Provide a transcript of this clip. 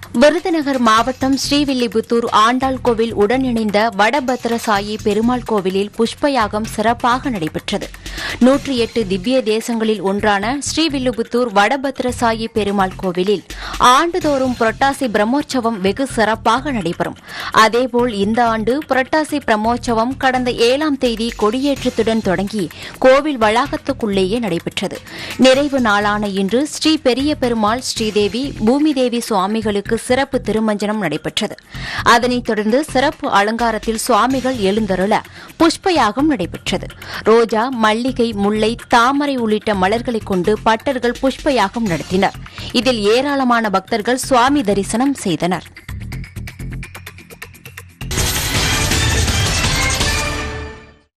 விருதுநகர் மாவட்டம் ஸ்ரீவில்லிபுத்தூர் ஆண்டாள் கோவில் உடன் இணைந்த வடபத்திரசாயி பெருமாள் கோவிலில் புஷ்பயாகம் சிறப்பாக நடைபெற்றது நூற்றி எட்டு திவ்ய தேசங்களில் ஒன்றான ஸ்ரீவில்லிபுத்தூர் வடபத்திரசாயி பெருமாள் கோவிலில் ஆண்டுதோறும் புரட்டாசி பிரம்மோற்சவம் வெகு சிறப்பாக நடைபெறும் அதேபோல் இந்த ஆண்டு புரட்டாசி பிரம்மோற்சவம் கடந்த ஏழாம் தேதி கொடியேற்றத்துடன் தொடங்கி கோவில் வளாகத்துக்குள்ளேயே நடைபெற்றது நிறைவு நாளான இன்று ஸ்ரீ பெரிய பெருமாள் ஸ்ரீதேவி பூமிதேவி சுவாமிகளுக்கு சிறப்பு திருமஞ்சனம் நடைபெற்றது அதனைத் தொடர்ந்து சிறப்பு அலங்காரத்தில் சுவாமிகள் எழுந்தருள புஷ்பயாகம் நடைபெற்றது ரோஜா மல்லிகை முல்லை தாமரை உள்ளிட்ட மலர்களைக் கொண்டு பட்டர்கள் புஷ்பயாகம் நடத்தினர் இதில் ஏராளமான பக்தர்கள் சுவாமி தரிசனம் செய்தனர்